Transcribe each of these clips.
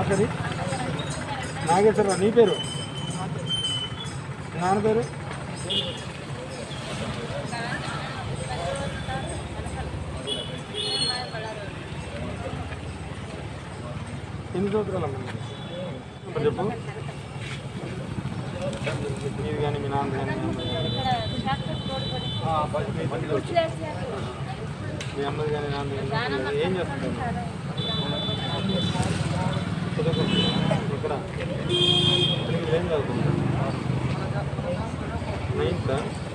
ఒకసారి నాగేశ్వరరావు నీ పేరు నాన్న పేరు ఎన్ని సంవత్సరాలు అమ్మా నీకు? ఇప్పుడు చెప్పు మీరు కానీ మీ నాన్న కానీ మీ అమ్మ కానీ ఆ, బస్ మీ బండిలో వచ్చి. మీ అమ్మది కానీ నాన్న కానీ ఏం చేస్తుంటారు చదువుకుంటున్నారా? ఇక్కడ ఇక్కడ ఏం చదువుకుంటారు నైన్త్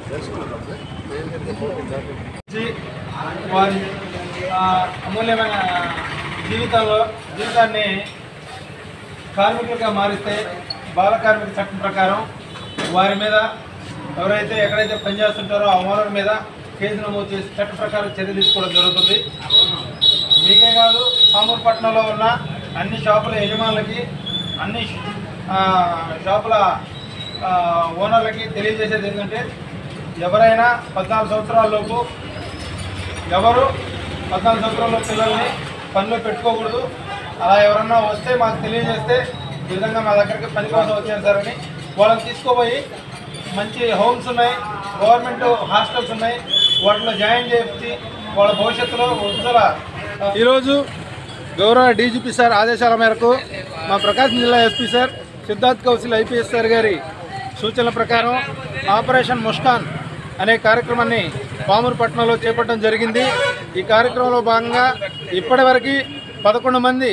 వారి ఆ, అమూల్యమైన జీవితంలో జీవితాన్ని కార్మికులుగా మారిస్తే బాల కార్మిక చట్టం ప్రకారం వారి మీద ఎవరైతే ఎక్కడైతే పనిచేస్తుంటారో ఆ ఓనర్ మీద కేసు నమోదు చేసి చట్ట ప్రకారం చర్య తీసుకోవడం జరుగుతుంది మీకే కాదు సామూర్పట్నంలో ఉన్న అన్ని షాపుల యజమానులకి అన్ని ఆ, షాపుల ఆ, ఓనర్లకి తెలియజేసేది ఏంటంటే ఎవరైనా పద్నాలుగు సంవత్సరాల లోపు ఎవరు పద్నాలుగు సంవత్సరాల పిల్లల్ని పనిలో పెట్టుకోకూడదు అలా ఎవరన్నా వస్తే మాకు తెలియజేస్తే ఈ విధంగా మా దగ్గరికి పని కోసం వచ్చారు సార్ అని వాళ్ళని తీసుకోపోయి మంచి హోమ్స్ ఉన్నాయి గవర్నమెంట్ హాస్టల్స్ ఉన్నాయి వాటిలో జాయిన్ చేసి వాళ్ళ భవిష్యత్తులో ఉజ్వల ఈరోజు గౌరవ డీజీపీ సార్ ఆదేశాల మేరకు మా ప్రకాశం జిల్లా SP sir Siddharth Kaushal IPS sir గారి సూచనల ప్రకారం ఆపరేషన్ ముస్కాన్ అనే కార్యక్రమాన్ని పామూరు పట్టణంలో చేపట్టడం జరిగింది ఈ కార్యక్రమంలో భాగంగా ఇప్పటివరకు పదకొండు మంది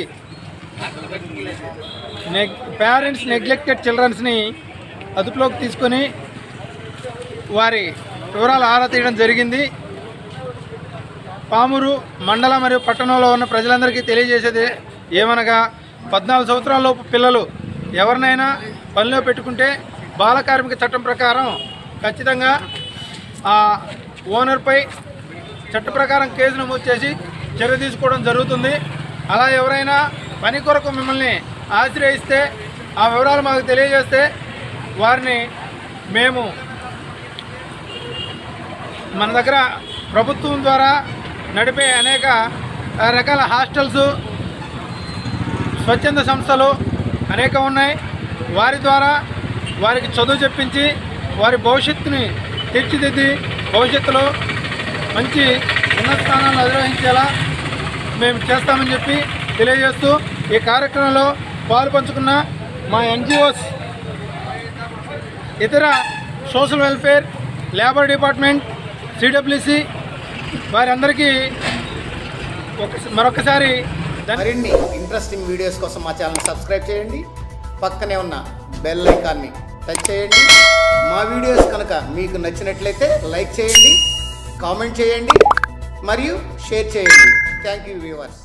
నెగ్ పేరెంట్స్ నెగ్లెక్టెడ్ చిల్డ్రన్స్ని అదుపులోకి తీసుకొని వారి వివరాలు ఆరా తీయడం జరిగింది పామూరు మండల మరియు పట్టణంలో ఉన్న ప్రజలందరికీ తెలియజేసేది ఏమనగా పద్నాలుగు సంవత్సరాల లోపు పిల్లలు ఎవరినైనా పనిలో పెట్టుకుంటే బాల కార్మిక చట్టం ప్రకారం ఖచ్చితంగా ఆ ఓనర్పై చట్ట ప్రకారం కేసు నమోదు చేసి చర్య తీసుకోవడం జరుగుతుంది అలా ఎవరైనా పని కొరకు మిమ్మల్ని ఆశ్రయిస్తే ఆ వివరాలు మాకు తెలియజేస్తే వారిని మేము మన దగ్గర ప్రభుత్వం ద్వారా నడిపే అనేక రకాల హాస్టల్స్ స్వచ్ఛంద సంస్థలు అనేక ఉన్నాయి వారి ద్వారా వారికి చదువు చెప్పించి వారి భవిష్యత్తుని తీర్చిదిద్ది భవిష్యత్తులో మంచి ఉన్నత స్థానాలను అధిరోహించేలా మేము చేస్తామని చెప్పి తెలియజేస్తూ ఈ కార్యక్రమంలో పాలు పంచుకున్న మా ఎన్జిఓస్ ఇతర social welfare labour department CWC వారందరికీ ఒక మరొకసారి ధన్య- మరిన్ని ఇంట్రెస్టింగ్ వీడియోస్ కోసం మా ఛానల్ సబ్స్క్రైబ్ చేయండి పక్కనే ఉన్న బెల్ ఐకాన్ని టచ్ చేయండి మా వీడియోస్ కనుక మీకు నచ్చినట్లయితే లైక్ చేయండి కామెంట్ చేయండి మరియు షేర్ చేయండి థ్యాంక్ యూ వ్యూవర్స్